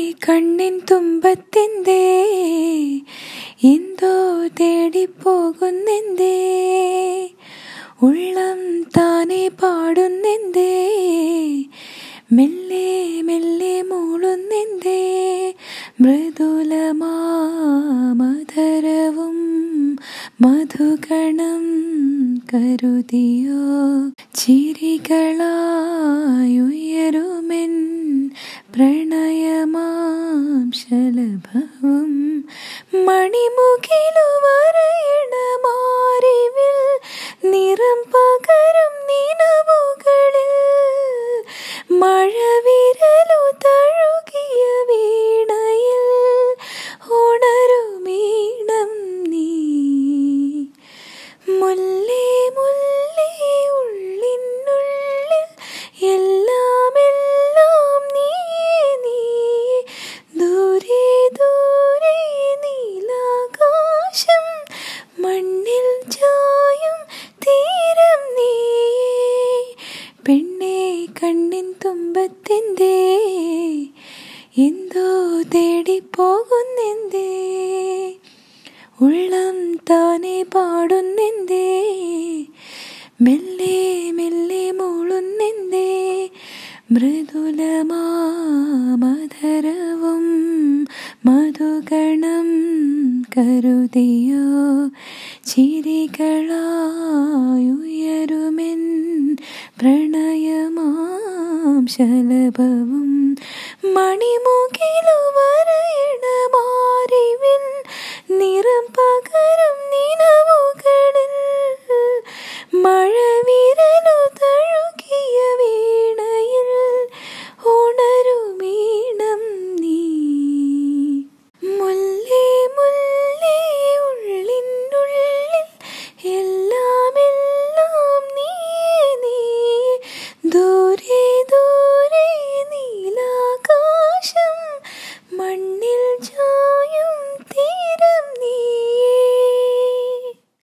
കണ്ണിൻ തുമ്പത്തെന്തേ എന്തോ തേടിപ്പോകുന്നെന്തേ ഉള്ളം താനെ പാടുന്നെന്തേ മെല്ലെ മെല്ലെ മൂളുന്നെന്തേ മൃദുലമാമധരവും മധുഗണം കരുതിയോ ചിരികളായുയരുമെൻ പ്രണയമാം ശലഭവും മണിമുകിലു വരയണമാരിവിൽ നിറം പകരും നിലവുകളിൽ മഴവിരലു തഴുകിയ വീണയിൽ ഉണരുമീണം നീ മുല്ലേ മുല്ലേ ഉള്ളിനുള്ളിൽ എല്ലാം എല്ലാം നീ നീ ദൂരെ ദൂരെ നീലാകാശം മണ്ണിൽ ചായും തീരം നീ പെണ്ണെ കണ്ണിൻ തുമ്പത്തെന്തേ എന്തോ തേടിപ്പോകുന്നെന്തേ ഉള്ളം താനെ പാടുന്നെന്തേ മെല്ലെ മെല്ലെ മൂളുന്നെന്തേ മൃദുലമാമധരവും മധുഗണം കരുതിയോ ചിരികളായുയരുമെൻ പ്രണയമാം ശലഭവും മണിമുകിലു വരയണ